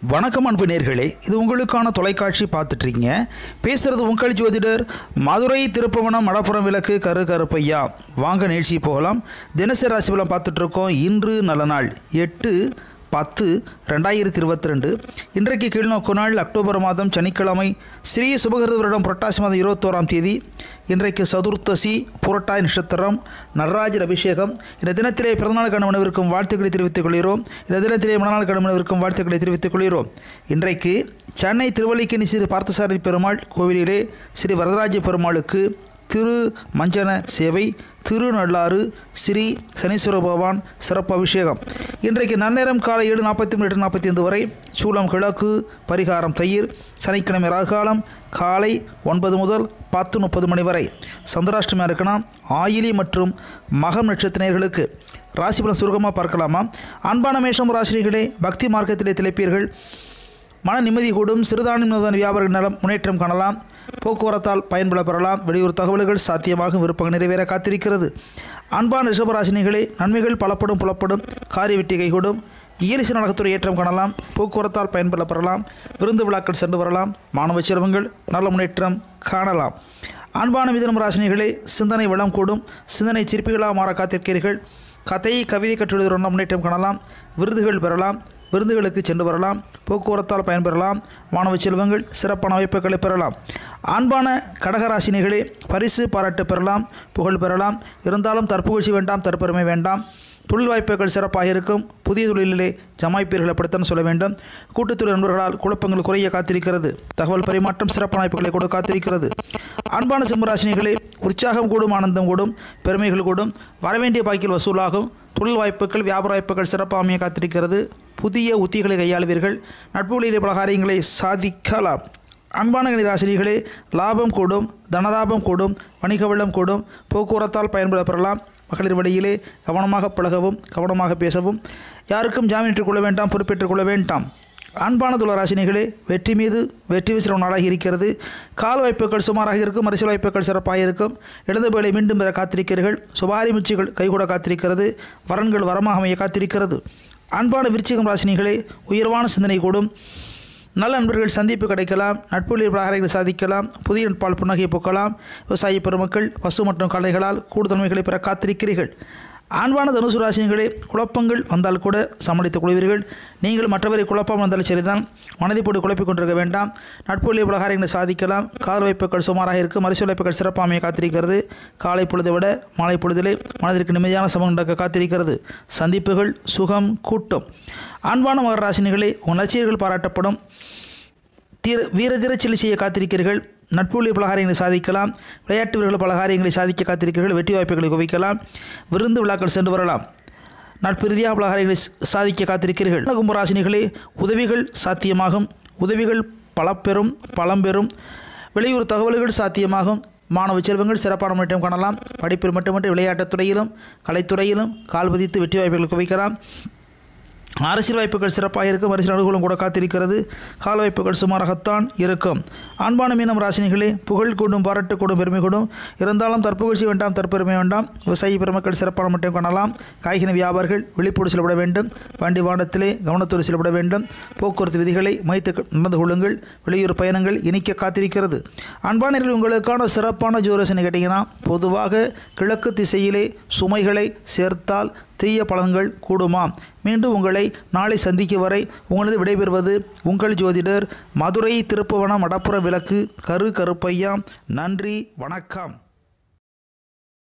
வணக்கம் அன்பு நேர்களே இது உங்களுக்கான தொலைக்காட்சி பார்த்துட்ருக்கீங்க பேசுகிறது உங்கள் ஜோதிடர் மதுரை திருப்பவனம் மடப்புறம் விளக்கு கரு கருப்பையா வாங்க நிகழ்ச்சி போகலாம் தினசரி ராசி பலன் பார்த்துட்ருக்கோம் இன்று நல்ல நாள் எட்டு பத்து ரெண்டாயிரத்தி இருபத்தி ரெண்டு இன்றைக்கு கீழ்நோக்கு நாள் அக்டோபர் மாதம் சனிக்கிழமை ஸ்ரீ சுபகிருத வருடம் புரட்டாசி மாதம் இருபத்தோராம் தேதி இன்றைக்கு சதுர்த்தசி புரட்டாய் நட்சத்திரம் நடராஜர் அபிஷேகம் இந்த தினத்திலே பிறந்தநாள் கணவனவிற்கும் வாழ்த்துக்களை தெரிவித்துக் கொள்கிறோம் இந்த தினத்திலே மணநாள் கணவனவிற்கும் வாழ்த்துக்களை தெரிவித்துக் கொள்கிறோம் இன்றைக்கு சென்னை திருவல்லிக்கேணி ஸ்ரீ பார்த்தசாரதி பெருமாள் கோவிலிலே ஸ்ரீ வரதராஜ பெருமாளுக்கு திரு மஞ்சன சேவை திருநள்ளாறு ஸ்ரீ சனீஸ்வர பகவான் சிறப்பு அபிஷேகம் இன்றைக்கு நன்னேரம் காலை ஏழு நாற்பத்தி மூணு எட்டு நாற்பத்தி ஐந்து வரை சூளம் கிழக்கு பரிகாரம் தயிர் சனிக்கிழமை ராகாலம் காலை ஒன்பது முதல் பத்து முப்பது மணி வரை சந்திராஷ்டமியாக இருக்கணும் ஆயிலி மற்றும் மகம் நட்சத்திரர்களுக்கு ராசி பலன் சுருக்கமாக பார்க்கலாமா அன்பான மேஷம் ராசினிகளே பக்தி மார்க்கத்திலே திளைப்பீர்கள் மன நிம்மதி கூடும் சிறுதானியம் நிறுவன வியாபார நலம் முன்னேற்றம் காணலாம் போக்குவரத்தால் பயன்பட பெறலாம் வெளியூர் தகவல்கள் சாத்தியமாகும் விருப்பங்கள் நிறைவேற காத்திருக்கிறது அன்பான ரிஷபராசினிகளே நன்மைகள் பலப்படும் புலப்படும் காரிய வெற்றி கைகூடும் இயலிசு நடக்கத்துறை ஏற்றம் காணலாம் போக்குவரத்தால் பயன்பட பெறலாம் விருந்து விழாக்கள் சென்று வரலாம் மாணவ செல்வங்கள் நல்ல முன்னேற்றம் காணலாம் அன்பான மிதனம் ராசினிகளே சிந்தனை வளம் கூடும் சிந்தனை சிற்பிகளாக மாற காத்திருக்கிறீர்கள் கதை கவிதை கற்றுஎழுதுகிற முன்னேற்றம் காணலாம் விருதுகள் பெறலாம் விருந்துகளுக்கு சென்று வரலாம் போக்குவரத்தால் பயன்பெறலாம் மாணவ செல்வங்கள் சிறப்பான வாய்ப்புகளை பெறலாம் அன்பான கடகராசினிகளே பரிசு பாராட்டு பெறலாம் புகழ் பெறலாம் இருந்தாலும் தற்புகழ்ச்சி வேண்டாம் தற்பெருமை வேண்டாம் தொழில் வாய்ப்புகள் சிறப்பாக இருக்கும் புதிய தொழிலிலே ஜமாய்ப்பீர்கள் அப்படித்தான் சொல்ல வேண்டும் கூட்டுத்தொழில் நண்பர்களால் குழப்பங்கள் குறைய காத்திருக்கிறது தகவல் பரிமாற்றம் சிறப்பான வாய்ப்புகளை கூட காத்திருக்கிறது அன்பான சிம்மராசினிகளே உற்சாகம் கூடும் ஆனந்தம் கூடும் பெருமைகள் கூடும் வரவேண்டிய பாக்கில் வசூலாகும் தொழில் வாய்ப்புகள் வியாபார வாய்ப்புகள் சிறப்பாக அமைய காத்திருக்கிறது புதிய உத்திகளை கையாளுவீர்கள் நட்புகளிலே பல காரியங்களை சாதிக்கலாம் அன்பான ராசினிகளே லாபம் கூடும் தனலாபம் கூடும் வணிக வெள்ளம் கூடும் போக்குவரத்தால் பயன்பட பெறலாம் மகளிர் வழியிலே கவனமாக பழகவும் கவனமாக பேசவும் யாருக்கும் ஜாமீன் கொள்ள வேண்டாம் பொறுப்பேற்றுக் கொள்ள வேண்டாம் அன்பான துளராசினிகளே வெற்றி மீது வெற்றி விசிறம் நாளாகி இருக்கிறது கால் வாய்ப்புகள் சுமாராக இருக்கும் அரசியல் வாய்ப்புகள் சிறப்பாக இருக்கும் இடது வேலை மீண்டும் பெற காத்திருக்கிறீர்கள் சுபாரி முச்சிகள் கைகூட காத்திருக்கிறது வரன்கள் வரமாக அமைய காத்திருக்கிறது அன்பான விருச்சிகம் ராசினிகளே உயர்வான சிந்தனை கூடும் நல்ல நண்பர்கள் சந்திப்பு கிடைக்கலாம் நட்புகளில் பிரகாரங்களை சாதிக்கலாம் புதிய நட்பால் புன்னகையை போக்கலாம் விவசாய பெருமக்கள் பசு மற்றும் கலைகளால் கூடுதன்மைகளை பெற காத்திருக்கிறீர்கள் ஆண்பான தனுசு ராசினிகளே குழப்பங்கள் வந்தால் கூட சமாளித்துக் கொள்வீர்கள் நீங்கள் மற்றவரை குழப்பம் வந்தாலும் சரிதான் மனதை போட்டு குழப்பிக் கொண்டிருக்க வேண்டாம் நட்புகளில் பிரகாரங்களை சாதிக்கலாம் கால் வாய்ப்புகள் சுமாராக இருக்கும் அரசியல் வாய்ப்புகள் சிறப்பாமையை காத்திருக்கிறது காலை பொழுதை விட மாலை பொழுதிலே மனதிற்கு நிம்மதியான சமம் நடக்க காத்திருக்கிறது சந்திப்புகள் சுகம் கூட்டம் அன்பான மகர ராசினிகளே உங்கள் லட்சியர்கள் பாராட்டப்படும் தீர வீரதீர சில்லி செய்ய காத்திருக்கிறீர்கள் நட்புள்ளி பலகாரியங்களை சாதிக்கலாம் விளையாட்டு வீரர்கள் பலகாரியங்களை சாதிக்க காத்திருக்கிறீர்கள் வெற்றி வாய்ப்புகளை குவிக்கலாம் விருந்து விழாக்கள் சென்று வரலாம் நட்பு ரீதியாக பலகாரியங்களை சாதிக்க காத்திருக்கிறீர்கள் கும்பராசினிகளே உதவிகள் சாத்தியமாகும் உதவிகள் பலப்பெறும் பழம்பெறும் வெளியூர் தகவல்கள் சாத்தியமாகும் மாணவ செல்வங்கள் சிறப்பான முன்னேற்றம் காணலாம் படிப்பில் மட்டுமன்றி விளையாட்டுத் துறையிலும் கலைத்துறையிலும் கால் பதித்து வெற்றி வாய்ப்புகள் குவிக்கலாம் அரசியல் வாய்ப்புகள் சிறப்பாக இருக்கும் அரசியல் அனுகூலம் கூட காத்திருக்கிறது கால வாய்ப்புகள் சுமாராகத்தான் இருக்கும் அன்பான மீனம் ராசினிகளே புகழ் கூடும் பாராட்டு கூடும் பெருமை கூடும் இருந்தாலும் தற்புகழ்ச்சி வேண்டாம் தற்பெருமை வேண்டாம் விவசாயி பெருமக்கள் சிறப்பான மட்டும் காணலாம் காய்கனி வியாபாரிகள் விழிப்போடு செல்லப்பட வேண்டும் வண்டி வாகனத்திலே கவனத்தோடு செல்லப்பட வேண்டும் போக்குவரத்து விதிகளை மைத்து நடந்து கொள்ளுங்கள் வெளியூர் பயணங்கள் இனிக்க காத்திருக்கிறது அன்பானர்கள் உங்களுக்கான சிறப்பான ஜோரசனை கேட்டிங்கன்னா பொதுவாக கிழக்கு திசையிலே சுமைகளை சேர்த்தால் தீய பலன்கள் கூடுமா மீண்டும் உங்களை நாளை சந்திக்கும் வரை உங்களது விடைபெறுவது உங்கள் ஜோதிடர் மதுரை திருப்புவனம் மடப்புற விளக்கு கரு கருப்பையா நன்றி வணக்கம்